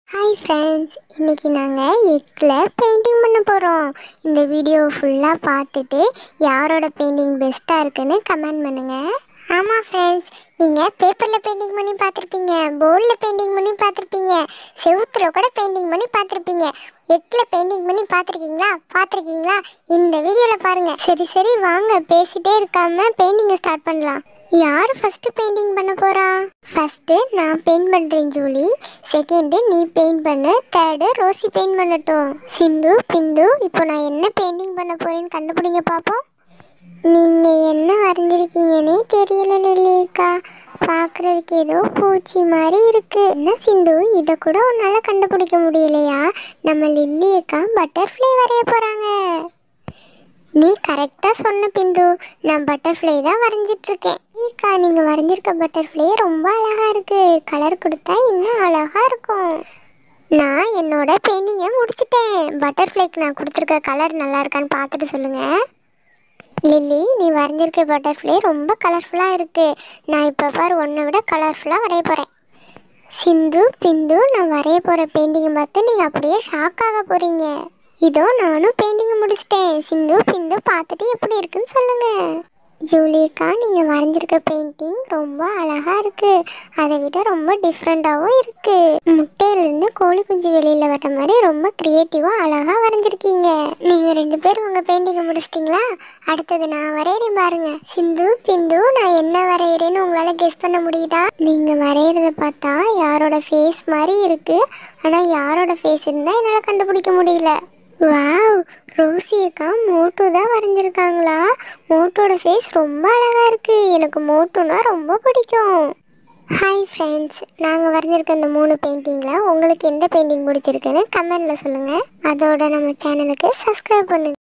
hi friends இன்றைக்கி நாங்கள் எக்கில் painting பண்ண போகிறோம் இந்த வீடியோ ஃபுல்லாக பார்த்துட்டு யாரோட பெயிண்டிங் பெஸ்ட்டாக இருக்குன்னு கமெண்ட் பண்ணுங்கள் ஆமாம் ஃப்ரெண்ட்ஸ் நீங்கள் பேப்பரில் பெயிண்டிங் பண்ணி பார்த்துருப்பீங்க போர்டில் பெயிண்டிங் பண்ணி பார்த்துருப்பீங்க செவுத்தில் கூட பெயிண்டிங் பண்ணி பார்த்துருப்பீங்க எக்கில் பெயிண்டிங் பண்ணி பார்த்துருக்கீங்களா பார்த்துருக்கீங்களா இந்த வீடியோவில் பாருங்கள் சரி சரி வாங்க பேசிட்டே இருக்காமல் பெயிண்டிங்கை ஸ்டார்ட் பண்ணலாம் யார் ஃபஸ்ட்டு பெயிண்டிங் பண்ண போகிறா ஃபஸ்ட்டு நான் பெயிண்ட் பண்ணுறேன் ஜூலி செகண்டு நீ பெயிண்ட் பண்ணு தேர்டு ரோசி பெயிண்ட் பண்ணட்டும் சிந்து பிந்து இப்போ நான் என்ன பெயிண்டிங் பண்ண போகிறேன்னு கண்டுபிடிங்க பார்ப்போம் நீங்கள் என்ன வரைஞ்சிருக்கீங்கன்னே தெரியல லில்லிக்கா பார்க்குறதுக்கு ஏதோ பூச்சி மாதிரி இருக்கு என்ன சிந்து இதை கூட உன்னால் கண்டுபிடிக்க முடியலையா நம்ம லில்லியக்கா பட்டர்ஃப்ளை வரைய போகிறாங்க நீ கரெக்டாக சொன்ன பிந்து நான் பட்டர்ஃப்ளை தான் வரைஞ்சிட்ருக்கேன் ஈக்கா நீங்கள் வரைஞ்சிருக்க பட்டர்ஃப்ளை ரொம்ப அழகாக இருக்குது கலர் கொடுத்தா இன்னும் அழகாக இருக்கும் நான் என்னோட பெயிண்டிங்கை முடிச்சிட்டேன் பட்டர்ஃப்ளைக்கு நான் கொடுத்துருக்க கலர் நல்லா இருக்கான்னு பார்த்துட்டு சொல்லுங்கள் லில்லி நீ வரைஞ்சிருக்க பட்டர்ஃப்ளை ரொம்ப கலர்ஃபுல்லாக இருக்குது நான் இப்போ பாரு ஒன்றை விட கலர்ஃபுல்லாக வரைய போகிறேன் சிந்து பிந்து நான் வரைய போகிற பெயிண்டிங்கை பார்த்து நீங்கள் அப்படியே ஷாக் ஆக போகிறீங்க இதோ நானும் பெயிண்டிங்கை முடிச்சிட்டேன் சிந்து பிந்து பார்த்துட்டு எப்படி இருக்குன்னு சொல்லுங்கள் ஜூலியக்கா நீங்கள் வரைஞ்சிருக்க பெயிண்டிங் ரொம்ப அழகாக இருக்குது அதை விட ரொம்ப டிஃப்ரெண்ட்டாகவும் இருக்குது முட்டையிலேருந்து கோழி குஞ்சு வெளியில் வர்ற மாதிரி ரொம்ப க்ரியேட்டிவாக அழகாக வரைஞ்சிருக்கீங்க நீங்கள் ரெண்டு பேரும் உங்கள் பெயிண்டிங்கை முடிச்சிட்டிங்களா அடுத்தது நான் வரைகிறேன் பாருங்க சிந்து பிந்து நான் என்ன வரைகிறேன்னு உங்களால் கெஸ் பண்ண முடியுதா நீங்கள் வரைகிறத பார்த்தா யாரோட ஃபேஸ் மாதிரி இருக்குது ஆனால் யாரோட ஃபேஸ் இருந்தால் என்னால் கண்டுபிடிக்க முடியல வாவ் ரோசி அக்கா மோட்டு தான் வரைஞ்சிருக்காங்களா மோட்டோட ஃபேஸ் ரொம்ப அழகாக இருக்குது எனக்கு மோட்டுனா ரொம்ப பிடிக்கும் ஹாய் ஃப்ரெண்ட்ஸ் நாங்கள் வரைஞ்சிருக்க இந்த மூணு பெயிண்டிங்கில் உங்களுக்கு எந்த பெயிண்டிங் பிடிச்சிருக்குன்னு கமெண்டில் சொல்லுங்கள் அதோட நம்ம சேனலுக்கு சப்ஸ்கிரைப் பண்ணுங்கள்